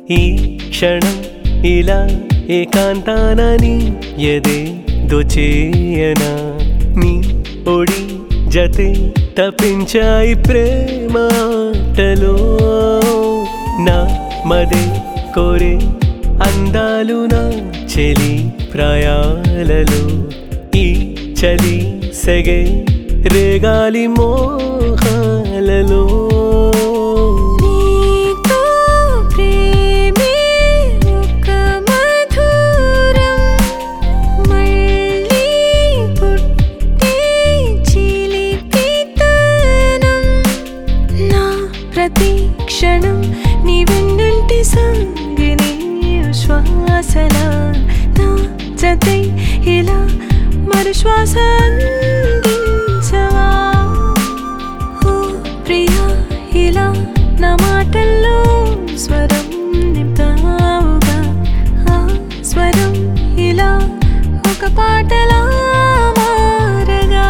ఈ క్షణం ఇలా ఏకాంతానని ఎదే దోచేయనా నీ ఒడి జతే తప్పించాయి ప్రేమ ఆటలో నా మదే కోరే అందాలు నా చెలి ప్రాయాలలో ఈ చలి సెగే రేగాలి మోహాలలో నీతో ప్రేమే ఒక మధురం మళ్ళీ పుట్టే చిలిపితనం నా ప్రతి క్షణం నీ వెన్నంటి సాగిని శ్వాసన నా జతై ఇలా మరు శ్వాస అందించవా ఓ ప్రియా ఇలా నా మాటల్లో స్వరం నింపావుగా ఆ స్వరం ఇలా ఒక పాటలా మారగా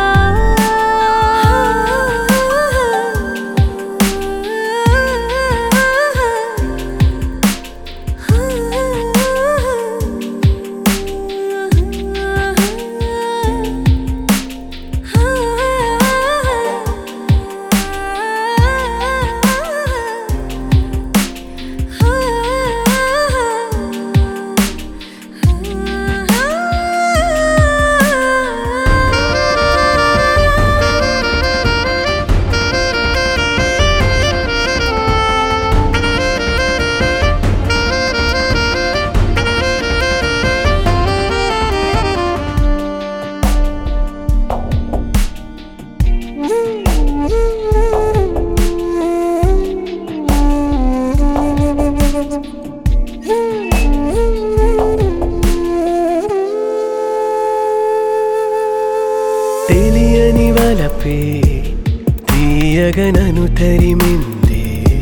తెలియని వలపే తీయగనను తరిమింది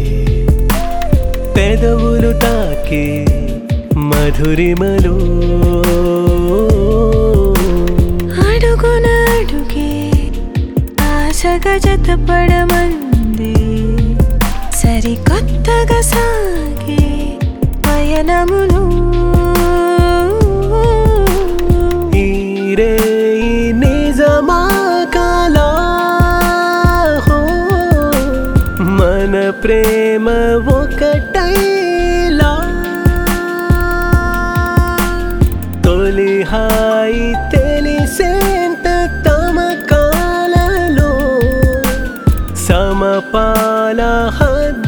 పెదవులు తాకే మధురిమలో అడుగున అడుగే ఆశగా జతపడమంది సరికొత్తగా సాగే పయనములు ఈరే నిజమా కాలా హో మన ప్రేమ ఒకటైలా తొలి హాయి తెలిసేంత తమ కాలలో సమపాల హద్దు